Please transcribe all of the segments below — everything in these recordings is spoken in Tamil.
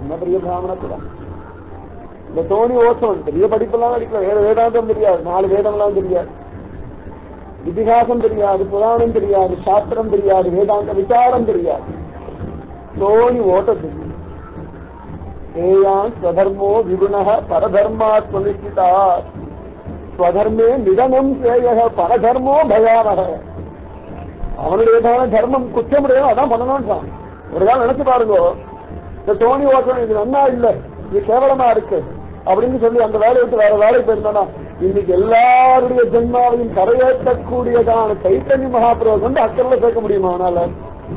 என்ன பெரிய பிராமணத்துல இந்த தோணி ஓசம் பெரிய படிப்பெல்லாம் அடிக்கல வேற வேதாந்தம் தெரியாது நாலு வேதம்லாம் தெரியாது இதிகாசம் தெரியாது புராணம் தெரியாது சாஸ்திரம் தெரியாது வேதாந்த விசாரம் தெரியாது தோணி ஓட்ட தெரியும் ஏயான் ஸ்வதர்மோ விகுண பரதர்மாத்மனிஷ்டிதா ஸ்வதர்மே நிதனம் சேய பரதர்மோ பயாவக அவனுடையதான தர்மம் குற்றமுடையவன் அதான் பண்ணணும்ன்றான் ஒரு நாள் நினைச்சு பாருங்க இந்த தோணி ஓட்டணும் இது நன்னா இல்ல இது கேவலமா இருக்கு அப்படின்னு சொல்லி அந்த வேலையை விட்டு வேற வேலைக்கு போயிருந்தானா இன்னைக்கு எல்லாருடைய ஜென்மாவையும் கரையேற்றக்கூடியதான சைத்தன்ய மகாபிரபு கொண்டு அக்கறையில சேர்க்க முடியுமா அவனால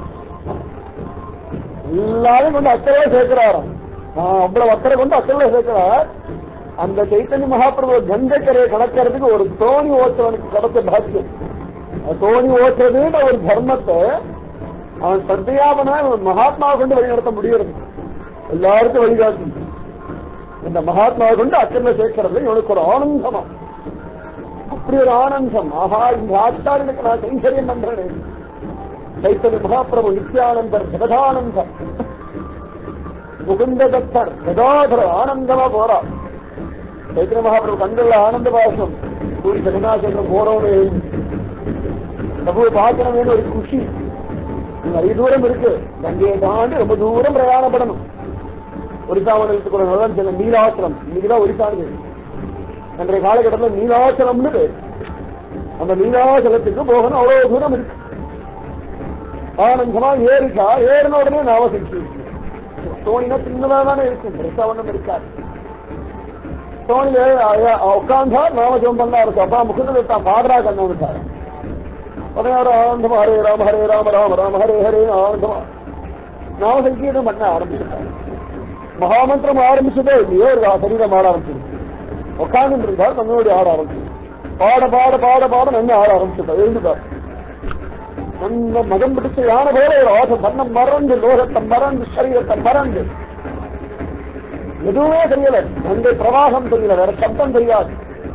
எல்லாரும் கொண்டு அக்கறையில சேர்க்கிறாராம் ஆஹ் அவ்வளவு அக்கறை கொண்டு அக்கறையில சேர்க்கிறார் அந்த சைத்தன்ய மகாபிரபு கங்கைக்கரையை கடக்கிறதுக்கு ஒரு தோணி ஓட்டுறவனுக்கு கிடைச்ச பாக்கியம் அந்த தோணி ஓட்டுறதுன்ற ஒரு தர்மத்தை அவன் சத்தியாபன மகாத்மாவை கொண்டு வழிநடத்த முடியறது எல்லாருக்கும் வழிகாட்டி இந்த மகாத்மாவை கொண்டு அக்கறை சேர்க்கிறது இவனுக்கு ஒரு ஆனந்தமா அப்படி ஒரு ஆனந்தம் ஆஹா இந்த ஆச்சாரியனுக்கு நான் கைங்கரியம் பண்றேன் சைத்தன்ய மகாபிரபு நித்யானந்தர் ஜெகதானந்தர் முகுந்த தத்தர் கதாதர ஆனந்தமா போறா சைத்தன்ய மகாபிரபு கண்கள்ல ஆனந்த பாசம் கூடி ஜெகநாசனம் போறவனே பிரபுவை பார்க்கணும்னு ஒரு குஷி நிறைய தூரம் இருக்கு கங்கையை தாண்டி ரொம்ப தூரம் பிரயாணப்படணும் ஒரிசாவனத்துக்கு ஒரு நல்ல சில நீலாசிரம் இன்னைக்குதான் ஒரிசானது அன்றைய காலகட்டத்தில் நீலாச்சலம்னு பேர் அந்த நீலாச்சலத்துக்கு போகணும் அவ்வளவு தூரம் இருக்கு ஆனந்தமா ஏறிக்கா ஏறின உடனே நாம சிரிச்சு தோணினா சின்னதா தானே இருக்கும் பெருசாவண்ணம் இருக்காது தோணில உட்காந்தா நாமஜம் பண்ணா இருக்கும் அப்பா முகத்தில் தான் பாடுறா கண்ணு விட்டாரு உடனே அவர் ஆனந்தமா ஹரே ராம ஹரே ராம ராம ராம ஹரே ஹரே ஆனந்தமா நாம சங்கீதம் பண்ண ஆரம்பிச்சுட்டாரு மகாமந்திரம் ஆரம்பிச்சதே இல்லையோ ஒரு சரீரம் ஆட ஆரம்பிச்சிருக்கு உட்கார்ந்து இருந்தார் தன்னோடு ஆட ஆரம்பிச்சு பாட பாட பாட பாட நன்மை ஆட ஆரம்பிச்சுட்டார் எழுந்துட்டார் நம்ம மதம் பிடிச்ச யானை போல ஒரு ஆசை தன்னை மறந்து லோகத்தை மறந்து சரீரத்தை மறந்து எதுவுமே தெரியல அந்த பிரவாகம் தெரியல வேற சப்தம் தெரியாது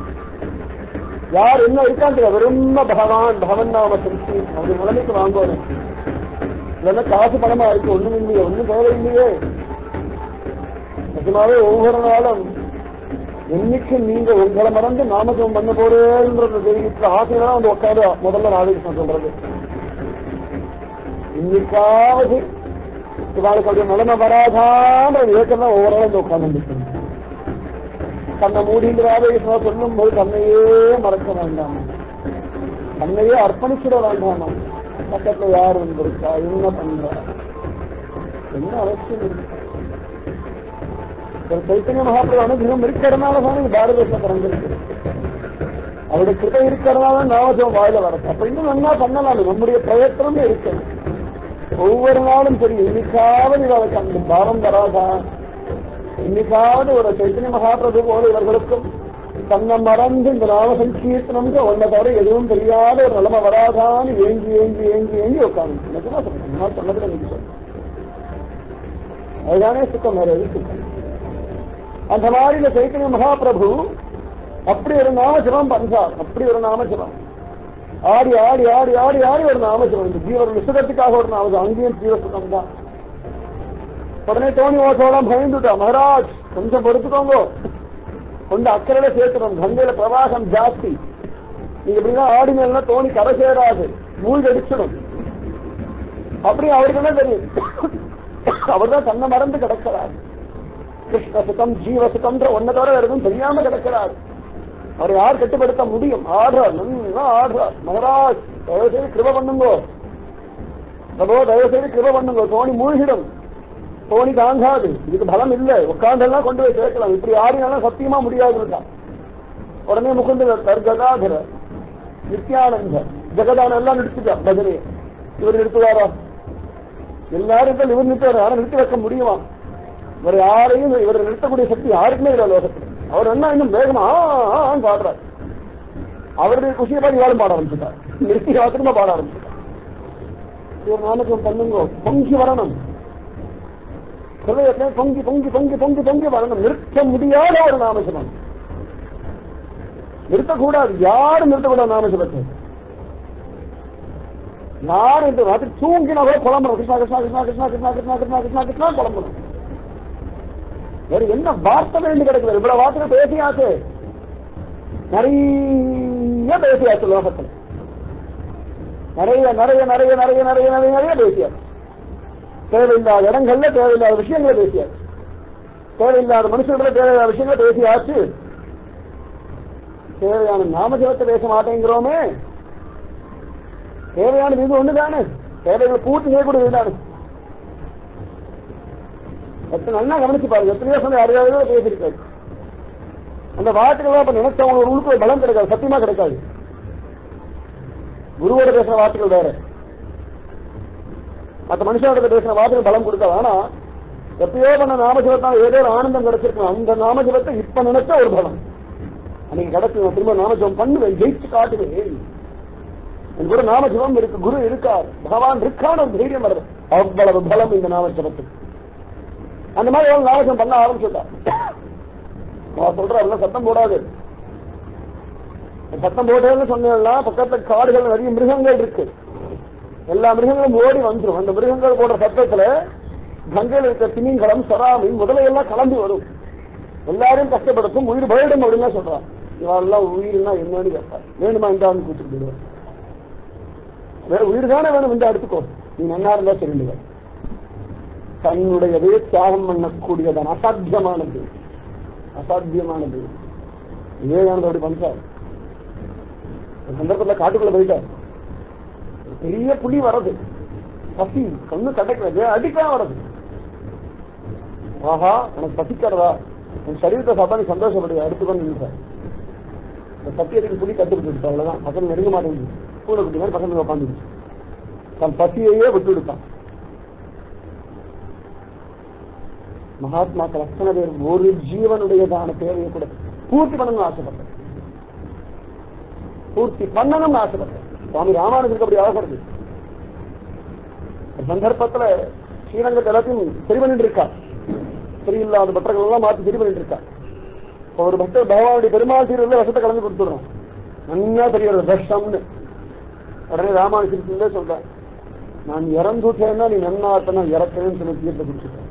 யார் என்ன இருக்கான்னு தெரியல வெறும் பகவான் பகவன் நாம திருச்சி அப்படி நிலைமைக்கு வாங்கணும் இல்லைன்னா காசு பணமா இருக்கு ஒண்ணும் இல்லையே ஒண்ணும் தேவையில்லையே நிஜமாவே ஒவ்வொரு நாளும் என்னைக்கு நீங்க உங்களை மறந்து நாமஜம் பண்ண போறேன்றது தெரிவித்த ஆசையெல்லாம் வந்து உட்காந்து முதல்ல ராதாகிருஷ்ணன் சொல்றது இன்னைக்காவது இவாளுக்கு அப்படி நிலைமை வராதான்ற ஏக்கம் தான் ஒவ்வொரு நாளும் வந்து உட்கார்ந்து தன்னை மூடிந்து ராதாகிருஷ்ணன் சொல்லும் போது தன்னையே மறக்க வேண்டாம் தன்னையே அர்ப்பணிச்சிட வேண்டாமா பக்கத்துல யார் வந்திருக்கா என்ன பண்றா என்ன அவசியம் இருக்கு ஒரு சைத்தன்ய மகாபிரபு அனுகிரகம் இருக்கிறதுனால தானே பாரத தேசம் பிறந்திருக்கு அவருடைய கிருப்பை இருக்கிறதுனால நாமஜம் வாயில வரது அப்ப இன்னும் நல்லா பண்ணலாம் நம்முடைய பிரயத்தனம் இருக்கணும் ஒவ்வொரு நாளும் சரி இன்னைக்காவது இவருக்கு அந்த பாரம் வராதா இன்னைக்காவது ஒரு சைத்தன்ய மகாபிரபு போல இவர்களுக்கும் தன்னை மறந்து இந்த நாம சங்கீர்த்தனம்ன்ற ஒன்ன தவிர எதுவும் தெரியாத ஒரு நிலைமை வராதான்னு ஏங்கி ஏங்கி ஏங்கி ஏங்கி உட்காந்து நிஜமா சொல்றேன் நான் சொன்னதுல நீங்க சொல்றேன் அதுதானே சுத்தம் வேற எது சுத்தம் அந்த மாதிரி இந்த சைத்தன்ய மகாபிரபு அப்படி ஒரு நாமஜபம் பண்றார் அப்படி ஒரு நாமஜபம் ஆடி ஆடி ஆடி ஆடி ஆடி ஒரு நாமஜபம் இந்த ஜீவன் சுகத்துக்காக ஒரு நாமஜபம் அங்கேயும் ஜீவசுகம் தான் உடனே தோணி ஓசோலாம் பயந்துட்டா மகாராஜ் கொஞ்சம் பொறுத்துக்கோங்க கொண்டு அக்கறையில சேர்க்கணும் கங்கையில பிரவாகம் ஜாஸ்தி நீங்க இப்படிதான் ஆடினா தோணி கரை சேராது மூழ்கி அடிச்சிடும் அப்படி அவருக்கு என்ன தெரியும் அவர்தான் தன்னை மறந்து கிடக்கிறார் கிருஷ்ண சுகம் ஜீவ சுகம்ன்ற ஒன்ன தவிர வேற எதுவும் தெரியாம கிடக்கிறார் அவரை யார் கட்டுப்படுத்த முடியும் ஆடுறார் நல்லா ஆடுறார் மகராஜ் தயவு செய்து கிருப பண்ணுங்கோ பிரபோ தயவு செய்து கிருப பண்ணுங்கோ தோணி மூழ்கிடும் தோணி தாங்காது இதுக்கு பலம் இல்லை உட்கார்ந்தெல்லாம் கொண்டு போய் சேர்க்கலாம் இப்படி ஆடினாலும் சத்தியமா முடியாது இருக்கான் உடனே முகுந்த கர்கதாதர நித்யானந்த ஜெகதான எல்லாம் நிறுத்திட்டா பஜனையை இவர் நிறுத்துவாரா எல்லாரும் இவர் நிறுத்துவார் ஆனா நிறுத்தி வைக்க முடியுமா இவர் யாரையும் இவர் நிறுத்தக்கூடிய சக்தி யாருக்குமே இல்லை லோகத்தில் அவர் என்ன இன்னும் வேகமா ஆன்னு பாடுறார் அவருடைய குஷியை பார்த்து இவாளும் பாட ஆரம்பிச்சுட்டார் நிறுத்தி திரும்ப பாட ஆரம்பிச்சுட்டார் இவர் நாமக்கம் பண்ணுங்க பொங்கி வரணும் ஹிருதயத்தை பொங்கி பொங்கி பொங்கி பொங்கி பொங்கி வரணும் நிறுத்த முடியாத ஒரு நாமசனம் நிறுத்தக்கூடாது யாரும் நிறுத்தக்கூடாது நாமசபத்தை யாரும் இந்த ராத்திரி தூங்கினா கூட புலம்புறோம் கிருஷ்ணா கிருஷ்ணா கிருஷ்ணா கிருஷ்ணா கிருஷ்ணா கிருஷ்ணா கிருஷ்ணா கிருஷ்ணா கிருஷ்ணா புலம்புறோம் வேற என்ன வார்த்தை வேண்டி கிடக்குது இவ்வளவு வார்த்தை பேசியாச்சு நிறைய பேசியாச்சு லோகத்துல நிறைய நிறைய நிறைய நிறைய நிறைய நிறைய நிறைய பேசியாச்சு தேவையில்லாத இடங்கள்ல தேவையில்லாத விஷயங்களை பேசியாச்சு தேவையில்லாத மனுஷங்களை தேவையில்லாத விஷயங்களை பேசியாச்சு தேவையான நாமஜபத்தை பேச மாட்டேங்கிறோமே தேவையானது இது ஒண்ணுதானே தேவைகளை பூர்த்தி செய்யக்கூடிய இதுதானே எத்தனை நல்லா கவனிச்சு பாருங்க எத்தனையோ சொன்ன அறியாத பேசியிருக்காரு அந்த வார்த்தைகள் அப்ப நினைச்சவங்க ஒரு உழுக்கு பலம் கிடைக்காது சத்தியமா கிடைக்காது குருவோட பேசுற வார்த்தைகள் வேற மற்ற மனுஷனோட பேசுற வார்த்தைகள் பலம் கொடுக்காது ஆனா எப்பயோ பண்ண நாமஜபத்தால் ஏதோ ஒரு ஆனந்தம் கிடைச்சிருக்கும் அந்த நாமஜபத்தை இப்ப நினைச்ச ஒரு பலம் அன்னைக்கு கிடைச்சு நான் திரும்ப நாமஜபம் பண்ணுவேன் ஜெயிச்சு காட்டுவேன் என் கூட நாமஜபம் இருக்கு குரு இருக்கார் பகவான் இருக்கான ஒரு தைரியம் வருது அவ்வளவு பலம் இந்த நாமஜபத்துக்கு அந்த மாதிரி எவ்வளவு நாமஜபம் பண்ண ஆரம்பிச்சுட்டா நான் சொல்றேன் அதெல்லாம் சத்தம் போடாது சத்தம் போட்டேன்னு சொன்னா பக்கத்துல காடுகள் நிறைய மிருகங்கள் இருக்கு எல்லா மிருகங்களும் ஓடி வந்துடும் அந்த மிருகங்கள் போடுற சத்தத்துல கங்கையில் இருக்க திமிங்கலம் சராமி முதலையெல்லாம் கிளம்பி வரும் எல்லாரையும் கஷ்டப்படுத்தும் உயிர் போயிடும் அப்படின்னு சொல்றான் இவெல்லாம் உயிர்னா என்னன்னு கேட்பார் வேணுமா இந்தான்னு கூப்பிட்டு போயிடுவார் வேற உயிர் தானே வேணும் இந்த எடுத்துக்கோ நீ நன்னா இருந்தா தெரியுங்க தன்னுடையதே தியாகம் பண்ணக்கூடியதான் அசாத்தியமானது அசாத்தியமானது விவேகானந்த அப்படி பண்றார் ஒரு சந்தர்ப்பத்துல காட்டுக்குள்ள போயிட்டார் ஒரு பெரிய புலி வர்றது பசி கண்ணு கடைக்கிறது அடிக்கலாம் வர்றது ஆஹா உனக்கு பசிக்கிறதா உன் சரீரத்தை சாப்பிட்டா நீ சந்தோஷப்படுது அடுத்துக்கொண்டு நினைச்சார் இந்த சத்தியத்துக்கு புலி கட்டுப்பிட்டு அவ்வளவுதான் பசங்க நெருங்க மாட்டேங்குது கூட குட்டி மாதிரி பசங்க உட்காந்துருச்சு தன் பசியையே விட்டு விடுத்தான் மகாத்மாக்கள் அத்தனை பேர் ஒரு ஜீவனுடையதான தேவையை கூட பூர்த்தி பண்ணணும்னு ஆசைப்பட்டேன் பூர்த்தி பண்ணணும்னு ஆசைப்பட்டேன் சுவாமி ராமானுஜருக்கு அப்படி அவசரது ஒரு சந்தர்ப்பத்துல ஸ்ரீரங்கத்தை எல்லாத்தையும் சரி பண்ணிட்டு இருக்கா சரியில்லாத பட்டர்கள் எல்லாம் மாத்தி சரி பண்ணிட்டு இருக்கா இப்ப ஒரு பக்தர் பகவானுடைய பெருமாள் தீர்வில் விஷத்தை கலந்து கொடுத்துடுறோம் நன்னா தெரியாது விஷம்னு உடனே ராமானுஜருக்கு சொல்றேன் நான் இறந்துட்டேன்னா நீ நன்னா இருப்பேன் இறக்கிறேன்னு சொல்லி தீர்த்து குடிச்சுட்டேன்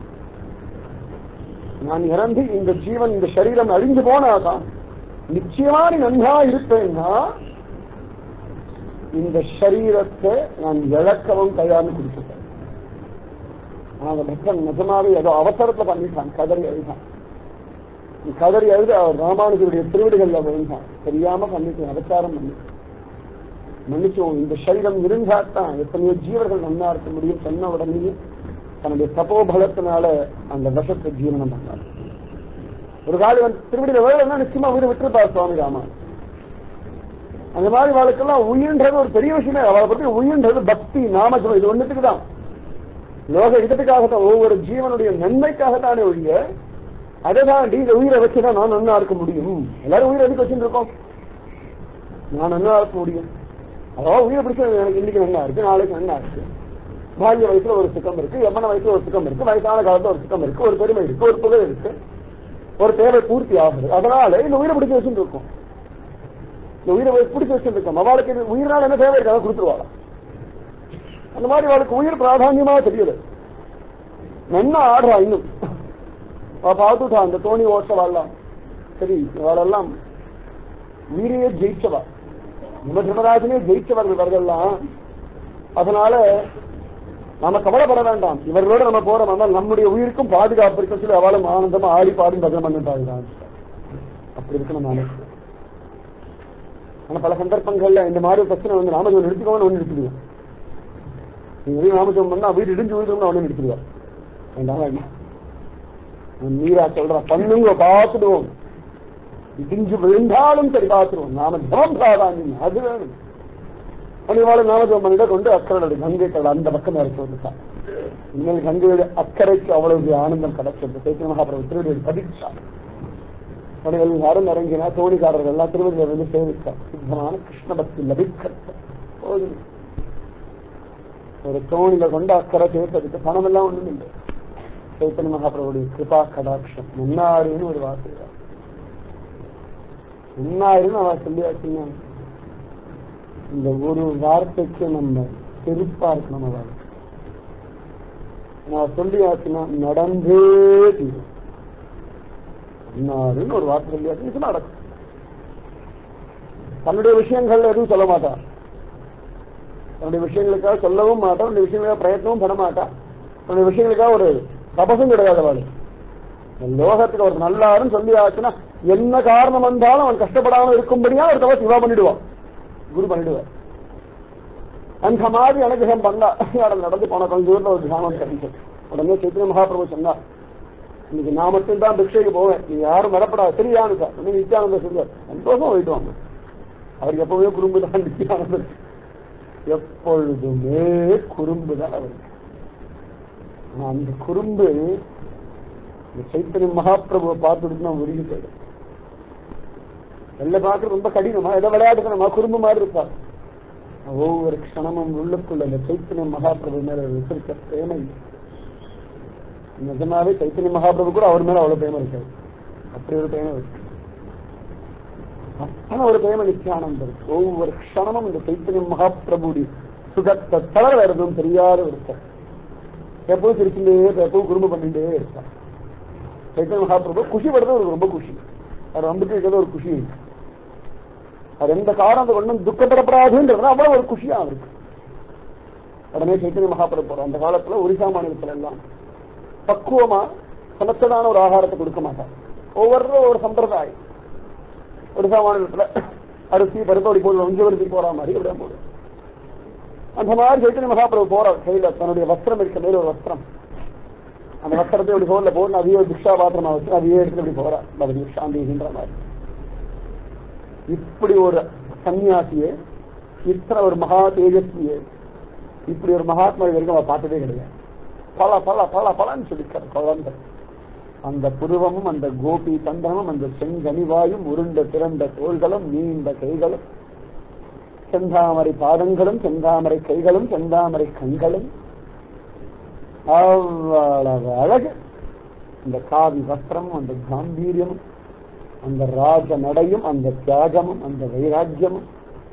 நான் இறந்து இந்த ஜீவன் இந்த சரீரம் அழிஞ்சு போனாதான் நிச்சயமா நீ நன்றா இருப்பேன்னா இந்த சரீரத்தை நான் இழக்கவும் தயார்னு குடிச்சுட்டேன் ஆனா அந்த பக்தன் நிஜமாவே ஏதோ அவசரத்துல பண்ணிட்டான் கதறி எழுதான் கதறி எழுது அவர் ராமானுஜருடைய திருவிடுகள்ல விழுந்தான் தெரியாம பண்ணிட்டு அவசாரம் பண்ணி மன்னிச்சோம் இந்த சரீரம் இருந்தாத்தான் எத்தனையோ ஜீவர்கள் நன்னா இருக்க முடியும் சொன்ன உடனே தன்னுடைய தபோபலத்தினால அந்த விஷத்தை ஜீவனம் பண்ணார் ஒரு காலி வந்து திருவிடியில வேலை நிச்சயமா உயிரை விட்டுருப்பார் சுவாமி ராமா அந்த மாதிரி வாழ்க்கெல்லாம் உயிர்ன்றது ஒரு பெரிய விஷயமே அவளை பத்தி உயிர்ன்றது பக்தி நாமஜம் இது ஒண்ணுத்துக்கு தான் லோக இதத்துக்காகத்தான் ஒவ்வொரு ஜீவனுடைய நன்மைக்காகத்தானே ஒழிய அதை தாண்டி இந்த உயிரை வச்சுதான் நான் நன்னா இருக்க முடியும் எல்லாரும் உயிரை எதுக்கு வச்சுட்டு இருக்கோம் நான் நன்னா இருக்க முடியும் அதாவது உயிரை பிடிச்சது எனக்கு இன்னைக்கு நன்னா இருக்கு நாளைக்கு நன்னா இருக்கு பால்ய வயசுல ஒரு சுகம் இருக்கு எவ்வளவு வயசுல ஒரு சுகம் இருக்கு வயசான காலத்துல ஒரு சுகம் இருக்கு ஒரு பெருமை இருக்கு ஒரு புகழ் இருக்கு ஒரு தேவை பூர்த்தி ஆகுது அதனால இந்த உயிரை பிடிச்சு வச்சுட்டு இருக்கோம் இந்த உயிரை பிடிச்சு வச்சுட்டு இருக்கோம் அவளுக்கு இது உயிரால் என்ன தேவை இருக்காங்க கொடுத்துருவாங்க அந்த மாதிரி அவளுக்கு உயிர் பிராதான்யமா தெரியல நன்னா ஆடுறா இன்னும் அவ பார்த்துட்டா அந்த தோணி ஓட்டவாள்லாம் சரி இவாளெல்லாம் உயிரையே ஜெயிச்சவா நம்ம தர்மராஜனே ஜெயிச்சவர்கள் இவர்கள்லாம் அதனால நாம கவலைப்பட வேண்டாம் இவர்களோட நம்ம போறோம் ஆனால் நம்முடைய உயிருக்கும் பாதுகாப்பு இருக்கும் சொல்லி அவளும் ஆனந்தமா ஆடி பாடி பஜனை பண்ணிட்டாங்க அப்படி இருக்கணும் நானே ஆனா பல சந்தர்ப்பங்கள்ல இந்த மாதிரி பிரச்சனை வந்து நாமஜம் நிறுத்திக்கோன்னு ஒண்ணு நிறுத்திடுவோம் நீங்க வெளியே நாமஜம் பண்ணா வீடு இடிஞ்சு விழுதும்னு அவனே நிறுத்திடுவா வேண்டாம் வேண்டாம் மீரா சொல்ற பண்ணுங்க பார்த்துடுவோம் இடிஞ்சு விழுந்தாலும் சரி பார்த்துருவோம் நாம ஜபம் பிராதானியம் அது வேணும் பணிவாளர் நாமஜபம் பண்ணிட கொண்டு அக்கறை கங்கை கடல் அந்த பக்கம் இறக்கி வந்துட்டான் இனிமேல் கங்கையுடைய அக்கறைக்கு அவ்வளவு ஆனந்தம் கிடைச்சது சைத்திய மகாபிரபு திருவடியில் பதிச்சா பணிகள் யாரும் இறங்கினா தோணிக்காரர்கள் எல்லாம் திருவடியில் வந்து சேவித்தார் சித்தமான கிருஷ்ண பக்தி லபிக்கத்த போதும் ஒரு தோணில கொண்டு அக்கறை சேர்த்ததுக்கு பணம் எல்லாம் ஒண்ணும் இல்லை சைத்தன்ய மகாபிரபுடைய கிருபா கடாட்சம் முன்னாடின்னு ஒரு வார்த்தை முன்னாடின்னு அவன் சொல்லியாச்சுன்னா இந்த ஒரு வார்த்தைக்கு நம்ம செருப்பா இருக்கணும் அவள் நான் சொல்லியாச்சுன்னா நடந்தே தீரும் இன்னாருன்னு ஒரு வார்த்தை சொல்லியாச்சு நிச்சயமா நடக்கும் தன்னுடைய விஷயங்கள் எதுவும் சொல்ல மாட்டான் தன்னுடைய விஷயங்களுக்காக சொல்லவும் மாட்டான் தன்னுடைய விஷயங்களுக்காக பிரயத்னமும் பண்ண மாட்டான் தன்னுடைய விஷயங்களுக்காக ஒரு தபசும் கிடையாது அவள் லோகத்துக்கு ஒரு நல்லாருன்னு சொல்லி ஆச்சுன்னா என்ன காரணம் வந்தாலும் அவன் கஷ்டப்படாம இருக்கும்படியா ஒரு தபஸ் இவா பண்ணிடுவான் குரு பண்ணிடுவார் அந்த மாதிரி அனுகிரகம் பண்ணா அவன் நடந்து போன கொஞ்ச தூரத்துல ஒரு கிராமம் கிடைச்சது உடனே சைத்தன்ய மகாபிரபு சொன்னா இன்னைக்கு நான் மட்டும் தான் பிக்ஷைக்கு போவேன் நீ யாரும் வரப்படாது சரியானு சார் உடனே நித்யானந்த சொல்லுவார் சந்தோஷம் போயிட்டு வாங்க அவருக்கு எப்பவுமே குறும்பு தான் நித்யானந்தர் எப்பொழுதுமே குறும்பு தான் அவருக்கு ஆனா அந்த குறும்பு இந்த சைத்தன்ய மகாபிரபுவை பார்த்துட்டு நான் உருகி போயிடும் வெளில பார்க்கறது ரொம்ப கடினமா ஏதோ விளையாட்டுத்தனமா குறும்பு மாதிரி இருப்பார் ஒவ்வொரு க்ஷணமும் உள்ளுக்குள்ள இந்த சைத்தன்ய மகாபிரபு மேல வச்சிருக்க பிரேமை நிஜமாவே சைத்தன்ய மகாபிரபு கூட அவர் மேல அவ்வளவு பிரேமம் இருக்காது அப்படி ஒரு பிரேமம் இருக்கு அத்தனை ஒரு பிரேம நித்யானந்தம் இருக்கு ஒவ்வொரு க்ஷணமும் இந்த சைத்தன்ய மகாபிரபுடைய சுகத்தை தவிர வேற எதுவும் தெரியாத இருக்கார் எப்பவும் சிரிச்சுட்டே எப்பவும் குறும்பு பண்ணிட்டே இருப்பார் சைத்தன்ய மகாபிரபு குஷி படுறது அவருக்கு ரொம்ப குஷி அவர் வந்துட்டு இருக்கிறது ஒரு குஷி இருக்கு அவர் எந்த காரணத்தை கொண்டும் துக்கப்படப்படாதுன்றது அவ்வளவு ஒரு குஷியா இருக்கு உடனே சைத்தன்ய மகாபிரபு போறோம் அந்த காலத்துல ஒரிசா மாநிலத்துல எல்லாம் பக்குவமா சமத்ததான ஒரு ஆகாரத்தை கொடுக்க மாட்டார் ஒவ்வொரு ஒரு சம்பிரதாயம் ஒரிசா மாநிலத்துல அரிசி பருப்பு அப்படி போடுவோம் இங்க வருத்தி போற மாதிரி அப்படியே போடுவோம் அந்த மாதிரி சைத்தன்ய மகாபிரபு போற கையில தன்னுடைய வஸ்திரம் இருக்க மேல ஒரு வஸ்திரம் அந்த வஸ்திரத்தை இப்படி போர்ல போட்டு அதையே திக்ஷா பாத்திரமா வச்சு அதையே எடுத்து இப்படி போறா பகவதி சாந்தின்ற மாதிரி இப்படி ஒரு சன்னியாசியே இத்தனை ஒரு மகா தேஜஸ்வியே இப்படி ஒரு மகாத்மா இது வரைக்கும் அவ பார்த்ததே கிடையாது பல பல பல பலன்னு சொல்லிக்கிற குழந்தை அந்த புருவமும் அந்த கோபி தந்தனமும் அந்த செங்கனிவாயும் உருண்ட திரண்ட தோள்களும் நீண்ட கைகளும் செந்தாமரை பாதங்களும் செந்தாமரை கைகளும் செந்தாமரை கண்களும் அவ்வளவு அழகு அந்த காவி வஸ்திரம் அந்த காம்பீரியமும் அந்த ராஜ நடையும் அந்த தியாகமும் அந்த வைராக்கியமும்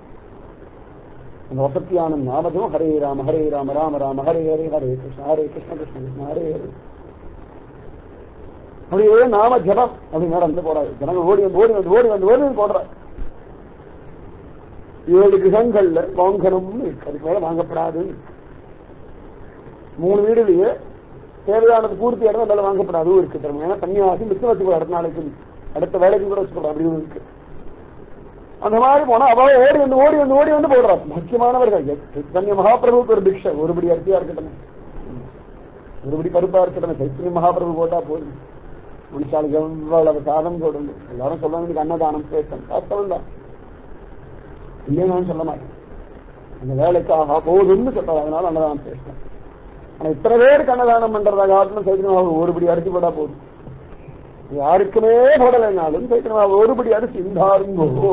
அந்த வசத்தியான நாமதும் ஹரே ராம ஹரே ராம ராம ராம ஹரே ஹரே ஹரே கிருஷ்ண ஹரே கிருஷ்ண கிருஷ்ண கிருஷ்ண ஹரே ஹரே அப்படியே நாம ஜபம் அப்படி நடந்து போறாரு ஜனங்க ஓடி வந்து ஓடி வந்து ஓடி வந்து ஓடி வந்து போடுறாரு ஏழு கிரகங்கள்ல வாங்கணும்னு இருக்கு அதுக்கு மேல வாங்கப்படாது மூணு வீடுலயே தேவையானது பூர்த்தி இடம் அதனால வாங்கப்படாது இருக்கு தரும் ஏன்னா தண்ணியாசி மிச்சம் வச்சுக்கூட அடுத்த நாளைக்கு அடுத்த வேலைக்கு கூட வச்சுக்கூட அப்படி ஒண்ணு இருக்கு அந்த மாதிரி போனா அவ ஓடி வந்து ஓடி வந்து ஓடி வந்து போடுறா முக்கியமானவர்கள் சைத்தன்ய மகாபிரபுக்கு ஒரு பிக்ஷை ஒருபடி அரிசியா இருக்கட்டும் ஒருபடி பருப்பா இருக்கட்டும் சைத்தன்ய மகாபிரபு போட்டா போதும் மனுஷாளுக்கு எவ்வளவு சாதம் போடுங்க எல்லாரும் சொல்லுவாங்க இன்னைக்கு அன்னதானம் பேசணும் வாஸ்தவம் தான் இல்லைன்னு நான் சொல்ல மாட்டேன் அந்த வேலைக்கு ஆகா போதும்னு சொல்றாங்க அதனால அன்னதானம் பேசுறேன் ஆனா இத்தனை பேருக்கு அன்னதானம் பண்றதா காரணம் சைத்தன்யமாக ஒருபடி அரிசி போட்டா போதும் யாருக்குமே போடலைனாலும் சைத்தன்யமாக ஒருபடி அரிசி இருந்தாருங்கோ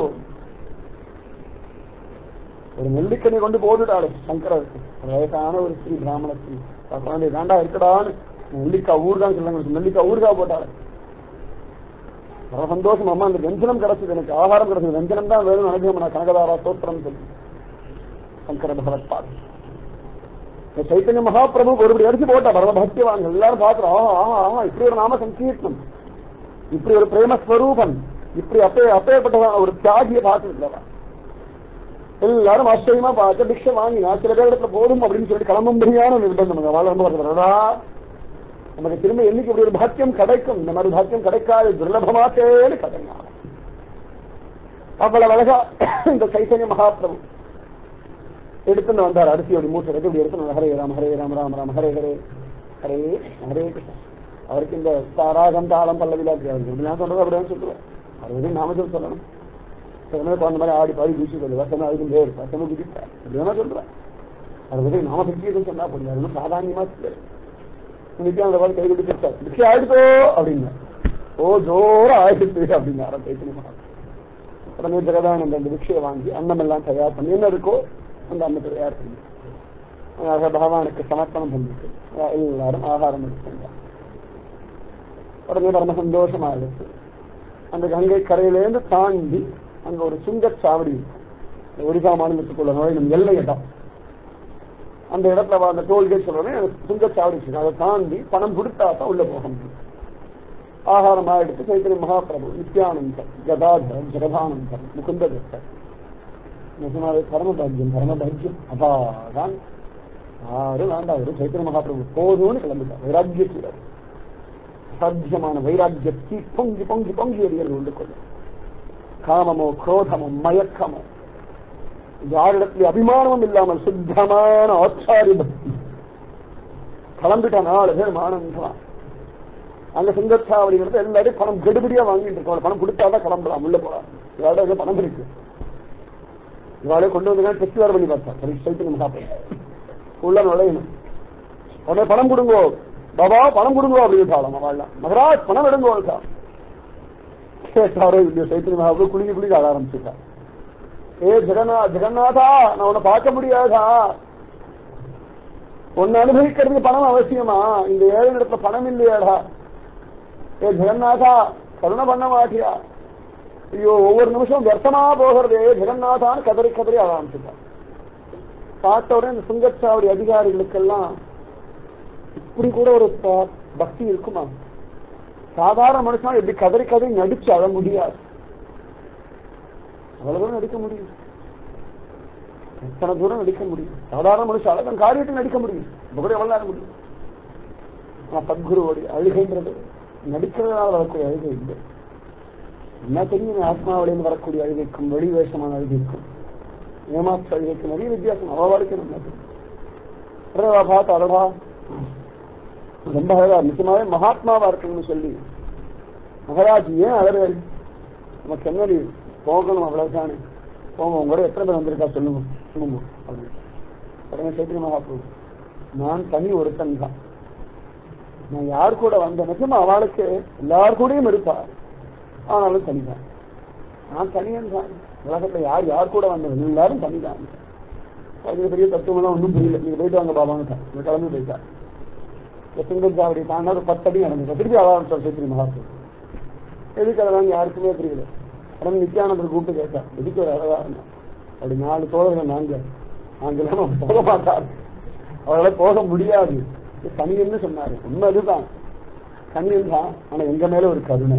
ஒரு நெல்லிக்கனி கொண்டு போட்டுட்டாரு சங்கரருக்கு ஒரு வயசான ஒரு ஸ்ரீ பிராமண ஸ்ரீ குழந்தை தாண்டா இருக்கடான்னு நெல்லிக்காய் ஊர் தான் சொல்லுங்க நெல்லிக்காய் ஊர்கா போட்டாரு ரொம்ப சந்தோஷம் அம்மா அந்த வெஞ்சனம் கிடைச்சது எனக்கு ஆகாரம் கிடைச்சது வெஞ்சனம் தான் வேணும் அனுபவம் கனகதாரா சோத்திரம் சொல்லி சங்கர பகவத் பாடு இந்த சைத்தன்ய மகாபிரபு ஒருபடி அடிச்சு போட்டா பரம பக்திவான் எல்லாரும் பாக்குறோம் ஆஹா ஆஹா ஆஹா இப்படி ஒரு நாம சங்கீர்த்தனம் இப்படி ஒரு பிரேமஸ்வரூபன் இப்படி அப்பே அப்பேற்பட்ட ஒரு தியாகியை பார்த்துருக்கா எல்லாரும் ஆச்சரியமா பார்த்து பிக்ஷை வாங்கினா சில பேர் இடத்துல போதும் அப்படின்னு சொல்லி கிளம்பும்படியான நிர்பந்தம் அவள் ரொம்ப வருகிறதா நமக்கு திரும்ப என்னைக்கு இப்படி ஒரு பாக்கியம் கிடைக்கும் இந்த மாதிரி பாக்கியம் கிடைக்காது துர்லபமாத்தேன்னு கதைங்க அவ்வளவு அழகா இந்த சைத்தன்ய மகாபிரபு எடுத்துன்னு வந்தார் அரிசியோட மூட்டை எடுத்து இப்படி எடுத்து ஹரே ராம ஹரே ராம ராம ராம ஹரே ஹரே ஹரே ஹரே கிருஷ்ணா அவருக்கு இந்த தாராகம் தாளம் பல்லவிலா அவருக்கு எப்படி நான் சொல்றது அப்படிதான் சொல்லுவேன் அவர் எதுவும் நாமஜம் சொல்லணும் சில குழந்த மாதிரி ஆடி பாடி வீசி சொல்லு வசனம் அதுக்கும் பேர் வசனம் குதிப்பார் அப்படி வேணா சொல்றேன் அதை பத்தி நாம சக்தியும் சொன்னா போடுங்க அது ஒன்றும் சாதாரணமா தெரியாது நித்யானந்த பாடு கை கொடுத்துட்டார் பிக்ஷை ஆயிடுதோ அப்படின்னா ஓ ஜோர ஆயிடுச்சு அப்படின்னார சைத்தன்யமா உடனே ஜெகதானந்த அந்த பிக்ஷையை வாங்கி அன்னம் எல்லாம் தயார் பண்ணி என்ன இருக்கோ அந்த அன்னத்தை தயார் பண்ணி ஆக பகவானுக்கு சமர்ப்பணம் பண்ணிட்டு எல்லாரும் ஆகாரம் எடுத்துட்டாங்க உடனே பரம சந்தோஷமா இருக்கு அந்த கங்கை கரையிலேருந்து தாண்டி அங்க ஒரு சுங்கச்சாவடி இருக்கு ஒரிசா மாநிலத்துக்குள்ள நுழையும் எல்லை இடம் அந்த இடத்துல அந்த டோல்கேட் சொல்றேன் சுங்கச்சாவடி இருக்கு அதை தாண்டி பணம் கொடுத்தா தான் உள்ள போக முடியும் ஆகாரமாக எடுத்து சைத்தன்ய மகாபிரபு நித்யானந்தர் கதாதர் ஜெகதானந்தர் முகுந்த தத்தர் நிஜமாவே பரமபாக்கியம் பரமபாக்கியம் அபாதான் யாரும் வேண்டாம் ஒரு சைத்தன்ய மகாபிரபு போதும்னு கிளம்பிட்டார் வைராக்கியத்தில் சாத்தியமான வைராக்கியத்தை பொங்கி பொங்கி பொங்கி எறியது உண்டு கொள்ளும் காமமோ குரோதமோ மயக்கமோ யாரிடத்துல அபிமானமும் இல்லாமல் சுத்தமான ஆச்சாரி பக்தி கிளம்பிட்ட நாலு பேர் மானந்தான் அங்க சுங்கச்சாவடிங்கிறது எல்லாரும் பணம் கெடுபடியா வாங்கிட்டு இருக்கோம் பணம் கொடுத்தாதான் கிளம்பலாம் உள்ள போலாம் இவாட ஏதோ பணம் இருக்கு இவாளே கொண்டு வந்து டெஸ்ட் வேறு பண்ணி பார்த்தா சரி சைத்து நம்ம சாப்பிடலாம் உள்ள நுழையணும் உடனே பணம் கொடுங்கோ பாபா பணம் கொடுங்கோ அப்படின்னு சாப்பிடலாம் அவள்லாம் மகராஜ் பணம் எடுங்கோ கேட்டாரோ இல்லையோ சைத்திரி மகாபுரம் குளிக்க குளிக்க ஆட ஆரம்பிச்சுட்டா ஏ ஜெகநா ஜெகநாதா நான் உன்னை பார்க்க முடியாதா உன்னை அனுபவிக்கிறதுக்கு பணம் அவசியமா இந்த ஏழு இடத்துல பணம் இல்லையாடா ஏ ஜெகநாதா கருணை பண்ண மாட்டியா ஐயோ ஒவ்வொரு நிமிஷம் வியர்த்தமா போகிறதே ஜெகநாதான்னு கதறி கதறி ஆட ஆரம்பிச்சுட்டான் பார்த்த உடனே இந்த சுங்கச்சாவடி அதிகாரிகளுக்கெல்லாம் இப்படி கூட ஒரு ப- பக்தி இருக்குமா சாதாரண மனுஷனா எப்படி கதறி கதறி நடிச்சு அழ முடியாது அவ்வளவுதான் நடிக்க முடியும் எத்தனை தூரம் நடிக்க முடியும் சாதாரண மனுஷன் அழகன் காரியத்தில் நடிக்க முடியும் இப்ப கூட எவ்வளவு நேரம் முடியும் ஆனா சத்குருவோடைய அழுகைன்றது நடிக்கிறதுனால வரக்கூடிய அழுகை இல்லை என்ன தெரியும் ஆத்மாவிலேருந்து வரக்கூடிய அழுகைக்கும் வெளி வேஷமான அழுகைக்கும் ஏமாற்று அழுகைக்கும் நிறைய வித்தியாசம் அவளுக்கு நம்ம அடடா பார்த்து அடடா ரொம்ப அழகா நிச்சயமாவே மகாத்மாவா இருக்கணும்னு சொல்லி மகாராஜ் ஏன் அழகு நமக்கு என்ன நீ போகணும் அவ்வளவுதானே போங்க உங்க கூட எத்தனை பேர் வந்திருக்கா சொல்லுங்க சொல்லுங்க அப்படின்னு உடனே சைத்திரி மகாபிரபு நான் தனி ஒருத்தன் தான் நான் யார் கூட வந்த நிஜமா அவளுக்கு எல்லார் கூடயும் இருப்பா ஆனாலும் தனிதான் நான் தனியன் தான் உலகத்துல யார் யார் கூட வந்தவன் எல்லாரும் தனிதான் அது பெரிய தத்துவம் ஒன்றும் புரியல நீங்க போயிட்டு வாங்க பாபான்னு தான் இவன் கிளம்பி போயிட்டா சிங்கஞ்சாவடி தாண்டா ஒரு பத்து அடி நடந்து திருப்பி ஆரம்பிச்சார் சைத்திரி மகாபிரபு எதுக்கு அதெல்லாம் யாருக்குமே தெரியல உடனே நித்யானந்தர் கூப்பிட்டு கேட்டா எதுக்கு ஒரு அழகா இருந்தான் அப்படி நாலு தோழர்கள் நாங்க நாங்களாம் போக மாட்டார் அவரால போக முடியாது தனியன்னு சொன்னாரு உண்மை அதுதான் தனியன் தான் ஆனா எங்க மேல ஒரு கருணை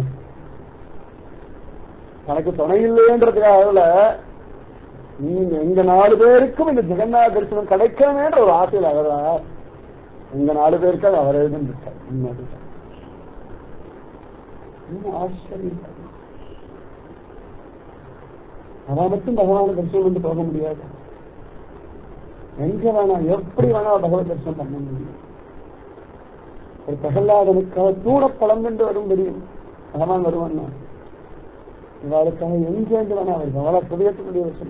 தனக்கு துணை இல்லைன்றதுக்காக நீங்க எங்க நாலு பேருக்கும் இந்த ஜெகநாத தரிசனம் கிடைக்கணுமேன்ற ஒரு ஆசையில் அழகா எங்க நாலு பேருக்கு அது அவர் எழுதிருக்கார் உண்மை அதுதான் என்ன ஆச்சரியம் அவன் மட்டும் பகவான தரிசனம் பண்ணி போக முடியாது எங்க வேணா எப்படி வேணா பகவத் தரிசனம் பண்ண முடியும் ஒரு பிரகல்லாதனுக்காக தூண பழம்பென்று வரும் தெரியும் பகவான் வருவான் இவாளுக்காக எங்கேருந்து வேணா வருது அவளை புதியத்துக்குரிய விஷயம்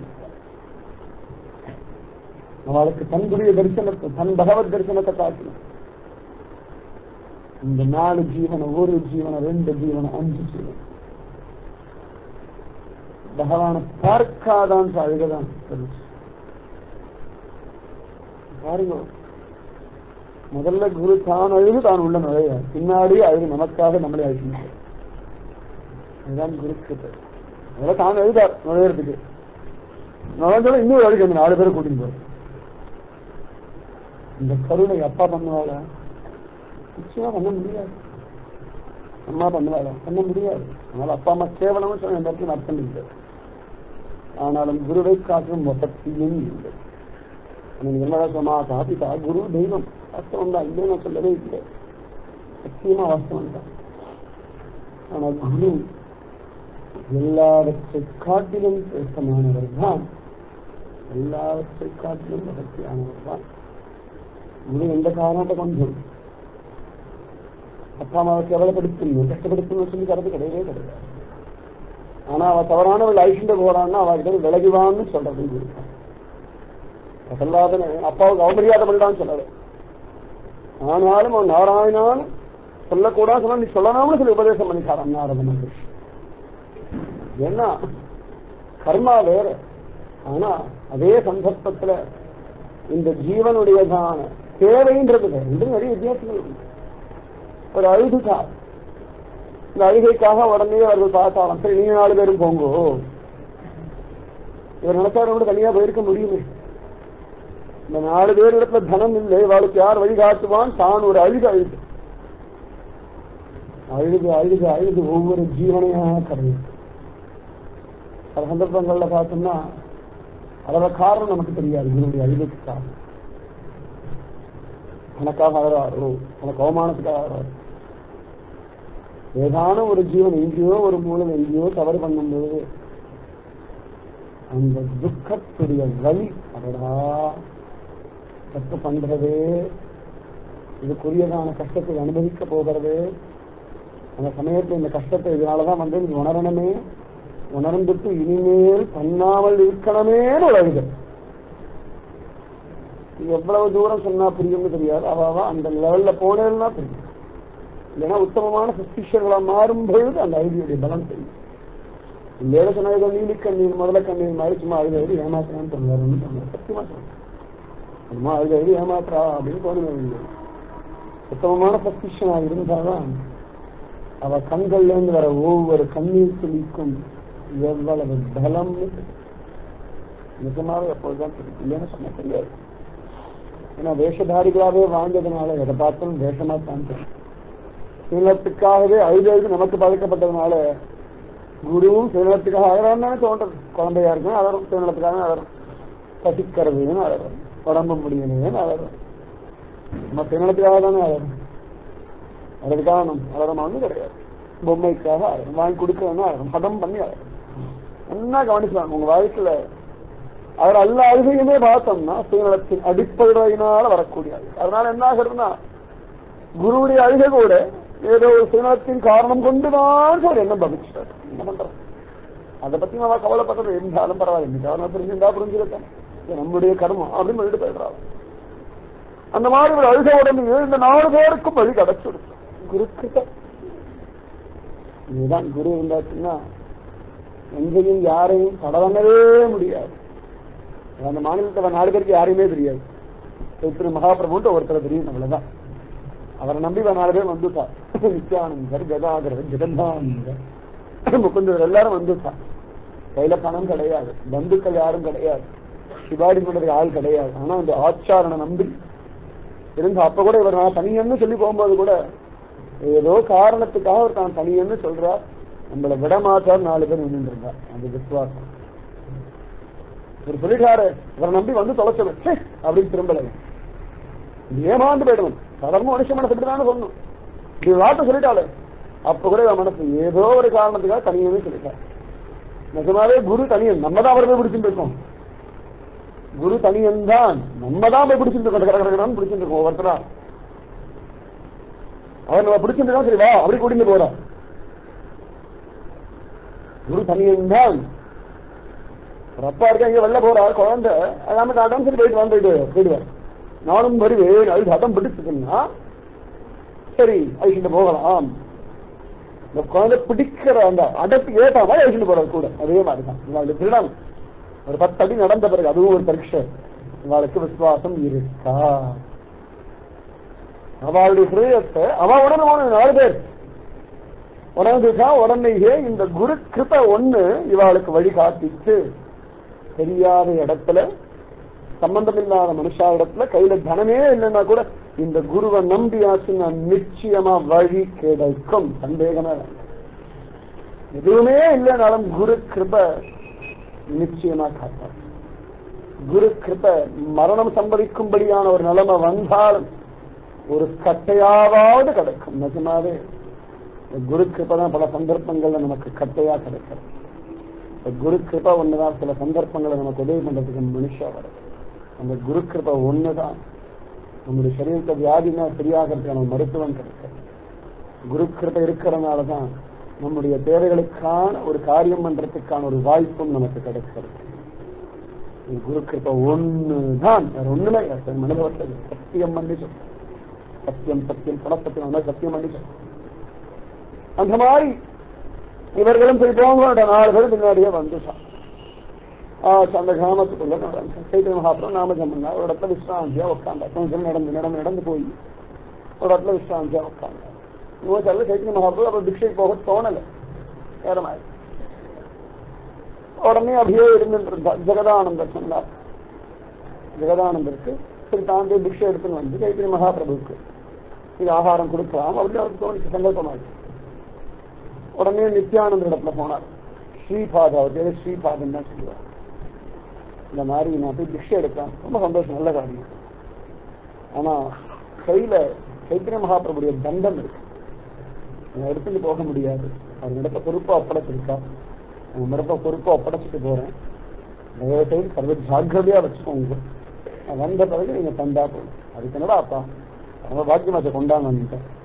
அவளுக்கு தன்னுடைய தரிசனத்தை தன் பகவத் தரிசனத்தை காட்டணும் இந்த நாலு ஜீவன ஒரு ஜீவன ரெண்டு ஜீவன அஞ்சு ஜீவன் பகவானை பார்க்காதான் அழுகதான் பெருசு. பாருங்க முதல்ல குரு தான் அழுது தான் உள்ள நுழைய பின்னாடி அழுது நமக்காக நம்மளே அழுகின்றார் அதுதான் குரு கிருப்பை முதல்ல தான் அழுதார் நுழையறதுக்கு நுழைஞ்சோட இன்னொரு அழுகு அந்த நாலு பேரை கூட்டிட்டு போறார் இந்த கருணை அப்பா பண்ணுவாளா நிச்சயமா பண்ண முடியாது அம்மா பண்ணுவாளா பண்ண முடியாது அதனால அப்பா அம்மா கேவலம்னு சொன்ன இந்த இடத்துல அர்த்தம் இல்லை ஆனாலும் குருவை காட்டும் வசத்தியும் இல்லை நீங்க என்ன சொன்னா சாப்பிட்டா குரு தெய்வம் வாஸ்தவம் தான் இல்லைன்னு நான் சொல்லவே இல்லை சத்தியமா வாஸ்தவம் தான் ஆனா குரு எல்லாவற்றை காட்டிலும் சிரேஷ்டமானவர் தான் எல்லாவற்றை காட்டிலும் வசத்தியானவர் தான் குரு எந்த காரணத்தை கொஞ்சம் அப்பா அம்மாவை கேவலப்படுத்தணும் கஷ்டப்படுத்தணும்னு சொல்லி தரது கிடையவே கிடையாது ஆனா அவ தவறானவள் ஐஷண்ட போறான்னா அவகிட்ட விலகிவான்னு சொல்றது இருக்கு பிரகல்லாதன அப்பாவுக்கு அவமரியாதை பண்ணலான்னு சொல்லல ஆனாலும் அவன் நாராயணான்னு சொல்லக்கூடாது சொன்னா நீ சொல்லணும்னு சொல்லி உபதேசம் பண்ணிக்காரான் நாரத மகரிஷி என்ன கர்மா வேற ஆனா அதே சந்தர்ப்பத்துல இந்த ஜீவனுடையதான தேவைன்றது வேற. ரெண்டும் நிறைய வித்தியாசங்கள் உண்டு ஒரு அழுதுதான் இந்த அழுகைக்காக உடனே அவர்கள் பார்த்தாலும் சரி நீங்க நாலு பேரும் போங்கோ இவர் நினைச்சாரு கூட தனியா போயிருக்க முடியுமே இந்த நாலு பேர் இடத்துல தனம் இல்லை இவளுக்கு யார் வழிகாட்டுவான் தான் ஒரு அழுக அழுது அழுது அழுது அழுது ஒவ்வொரு ஜீவனையா கரையும் பல சந்தர்ப்பங்கள்ல பார்த்தோம்னா அதோட காரணம் நமக்கு தெரியாது இதனுடைய அழுதுக்கு காரணம் எனக்காக அழறாரோ எனக்கு அவமானத்துக்காக அழறாரு ஏதான ஒரு ஜீவன் எங்கேயோ ஒரு மூலம் எங்கேயோ தவறு பண்ணும்போது அந்த துக்கத்துடைய வலி அடடா தப்பு பண்றது இதுக்குரியதான கஷ்டத்தை அனுபவிக்க போகிறது அந்த சமயத்தில் இந்த கஷ்டத்தை இதனாலதான் வந்து நீ உணரணுமே உணர்ந்துட்டு இனிமேல் பண்ணாமல் இருக்கணுமேன்னு உழவுது எவ்வளவு தூரம் சொன்னா புரியும்னு தெரியாது அவாவா அந்த லெவல்ல போனேன்னா புரியும் இல்லைன்னா உத்தமமான சிஷ்யர்களா மாறும் பொழுது அந்த ஐடியுடைய பலம் தெரியும் இல்லையா சொன்னா ஏதோ நீலி கண்ணீர் முதல கண்ணீர் மாதிரி சும்மா அழுத எழுதி ஏமாத்துறான்னு சொன்னாருன்னு சொன்னார் சத்தியமா சொன்னார் சும்மா அழுத எழுதி ஏமாத்துறா அப்படின்னு தோணுது உத்தமமான சத்திஷனா இருந்தாதான் அவ கண்கள்ல இருந்து வர ஒவ்வொரு கண்ணீர் துளிக்கும் எவ்வளவு பலம் நிஜமாக எப்பொழுதுதான் தெரியும் இல்லைன்னு சொன்ன தெரியாது ஏன்னா வேஷதாரிகளாவே வாழ்ந்ததுனால எதை பார்த்தாலும் வேஷமா தான் தெரியும் சுயநலத்துக்காகவே அழுது அழுது நமக்கு பழக்கப்பட்டதுனால குருவும் சுயநலத்துக்காக அழறான்னு தோன்றது குழந்தையா இருக்கும் அழறும் சுயநலத்துக்காக அழறும் பசிக்கிறதுன்னு அழறும் உடம்பு முடியலையேன்னு அழறும் நம்ம சுயநலத்துக்காக தானே அழறும் அதுக்காக நம் அழறமா வந்து கிடையாது பொம்மைக்காக அழறும் வாங்கி கொடுக்கறதுன்னா அழறும் பதம் பண்ணி அழறும் என்ன கவனிக்கலாம் உங்க வாழ்க்கையில அவர் அல்ல அழுகையுமே பார்த்தோம்னா சுயநலத்தின் அடிப்படையினால வரக்கூடிய அழுகை அதனால என்ன ஆகுறதுன்னா குருவுடைய அழுகை கூட ஏதோ ஒரு சுயநலத்தின் காரணம் கொண்டுதான் ஒரு எண்ணம் பவிச்சிட்டார் என்ன பண்றது அதை பத்தி நம்ம கவலைப்பட்டது இருந்தாலும் பரவாயில்லை இந்த காரணம் புரிஞ்சிருந்தா புரிஞ்சிருக்கேன் இது நம்முடைய கர்மம் அப்படின்னு சொல்லிட்டு போயிடுறாங்க அந்த மாதிரி ஒரு அழுகை உடனே இந்த நாலு பேருக்கும் வழி கிடைச்சிடுச்சு குரு கிட்ட இதுதான் குரு இருந்தாச்சுன்னா எங்கேயும் யாரையும் தடவங்கவே முடியாது அந்த மாநிலத்தில் நாலு பேருக்கு யாரையுமே தெரியாது திரு மகாபிரபுன்ட்டு ஒருத்தர் தெரியும் அவ்வளவுதான் அவரை நம்பி இவன் நாலு பேர் வந்துட்டார் நித்யானந்தர் கதாகரர் ஜெகந்தானந்தர் முகுந்தர் எல்லாரும் வந்துட்டார் கையில பணம் கிடையாது பந்துக்கள் யாரும் கிடையாது சிவாடி பண்றதுக்கு ஆள் கிடையாது ஆனா இந்த ஆச்சாரனை நம்பி இருந்து அப்ப கூட இவர் நான் தனியன்னு சொல்லி போகும்போது கூட ஏதோ காரணத்துக்காக அவர் தான் தனியன்னு சொல்றார் நம்மளை விட மாட்டார் நாலு பேர் நின்று இருந்தார் அந்த விசுவாசம் இவர் சொல்லிட்டாரு இவரை நம்பி வந்து தொலைச்சது ச்சே, அப்படின்னு திரும்பல ஏமாந்து போயிடணும் சாதாரண மனுஷ மனசு இப்படிதானே சொல்லணும் இப்படி ஒரு வார்த்தை சொல்லிட்டாளே அப்ப கூட இவன் மனசு ஏதோ ஒரு காரணத்துக்காக தனியவே சொல்லிட்டார் நிஜமாவே குரு தனியன் நம்ம தான் அவரை போய் பிடிச்சிட்டு இருக்கோம் குரு தனியன் தான் நம்ம தான் போய் பிடிச்சிட்டு இருக்கோம் கடற்கரை பிடிச்சிட்டு இருக்கோம் ஒவ்வொருத்தரா அவர் நம்ம பிடிச்சிட்டு இருக்கோம் சரி வா அப்படி கூட்டிட்டு போறோம் குரு தனியன் தான் ஒரு அப்பா இருக்க இங்க வெளில போறார் குழந்தை எல்லாமே காட்டும் சரி போயிட்டு வந்து போயிட்டு போயிடுவார் நானும் வருவேன் அது சதம் பிடிச்சதுன்னா சரி அழிச்சுட்டு போகலாம் இந்த குழந்தை பிடிக்கிற அந்த அடத்துக்கு ஏற்ற மாதிரி அழிச்சுட்டு போறாரு கூட அதே மாதிரி தான் இவளுக்கு திருடம் ஒரு பத்து அடி நடந்த பிறகு அதுவும் ஒரு பரீட்சை இவளுக்கு விசுவாசம் இருக்கா அவளுடைய ஹிருதயத்தை அவ உணர்வான நாலு பேர் உணர்ந்துதான் உடனேயே இந்த குரு கிருப ஒண்ணு இவாளுக்கு வழி காட்டிச்சு தெரியாத இடத்துல சம்பந்தம் இல்லாத மனுஷா இடத்துல கையில தனமே இல்லைன்னா கூட இந்த குருவை நம்பி ஆச்சுன்னா நிச்சயமா வழி கிடைக்கும் சந்தேகமே வேண்டாம். எதுவுமே இல்லைனாலும் குரு கிருப நிச்சயமா காப்பார் குரு கிருப மரணம் சம்பவிக்கும்படியான ஒரு நிலைமை வந்தாலும் ஒரு கட்டையாவது கிடைக்கும் நிஜமாவே இந்த குரு கிருபை தான் பல சந்தர்ப்பங்கள்ல நமக்கு கட்டையா கிடைக்கிறது இந்த குரு கிருபா ஒண்ணுதான் சில சந்தர்ப்பங்களை நமக்கு உதவி பண்றதுக்கு மனுஷா வரும் அந்த குரு கிருபா ஒண்ணுதான் நம்முடைய சரீரத்தை வியாதினா சரியாகிறதுக்கான மருத்துவம் கிடைக்கிறது குரு கிருபை இருக்கிறதுனாலதான் நம்முடைய தேவைகளுக்கான ஒரு காரியம் பண்றதுக்கான ஒரு வாய்ப்பும் நமக்கு கிடைக்கிறது இது குரு கிருபை ஒண்ணுதான் வேற ஒண்ணுமே கிடையாது. மனிதவர்கள் சத்தியம் பண்ணி சொல்றேன். சத்தியம் சத்தியம் பணசத்தியம் சத்தியம் பண்ணி சொல்றேன். அந்த மாதிரி இவர்களும் போய் போங்க நாலு பேர் பின்னாடியே வந்துட்டான் ஆஹ் அந்த கிராமத்துக்குள்ள நடந்து சைத்திய மகாபுரம் நாமஜம்மன்னா ஒரு இடத்துல விஸ்ராந்தியா உட்காந்தா கொஞ்சம் நடந்து நடந்து நடந்து போய் ஒரு இடத்துல விஸ்ராந்தியா உட்காந்தா இவன் சொல்ல சைத்திய மகாபுரம் அப்புறம் பிக்ஷைக்கு போக தோணல வேற மாதிரி உடனே அப்படியே இருந்துட்டு இருந்தா ஜெகதானந்தர் சொன்னார் ஜெகதானந்தருக்கு சரி தாண்டி பிக்ஷை எடுத்துன்னு வந்து சைத்திரிய மகாபிரபுக்கு இது ஆகாரம் கொடுக்கலாம் அப்படின்னு அவருக்கு தோணிச்சு சங்கல்பமாச்சு உடனே நித்யானந்த இடத்துல போனார் ஸ்ரீபாதா அவர் பேரு ஸ்ரீபாதன் தான் சொல்லுவார் இந்த மாதிரி நான் போய் பிக்ஷை எடுத்தேன் ரொம்ப சந்தோஷம் நல்ல காரியம் ஆனா கையில சைத்திரிய மகாபிரபுடைய தண்டம் இருக்கு நான் எடுத்துட்டு போக முடியாது அவர் இடத்த பொறுப்பா ஒப்படைச்சிருக்கா அவன் இடத்த பொறுப்பா ஒப்படைச்சிட்டு போறேன் தயவு செய்து சர்வ ஜாக்கிரதையா வச்சுக்கோங்க நான் வந்த பிறகு நீங்க தந்தா போதும் அதுக்கு என்னடா அப்பா ரொம்ப பாக்கியமாச்ச கொண்டாங்க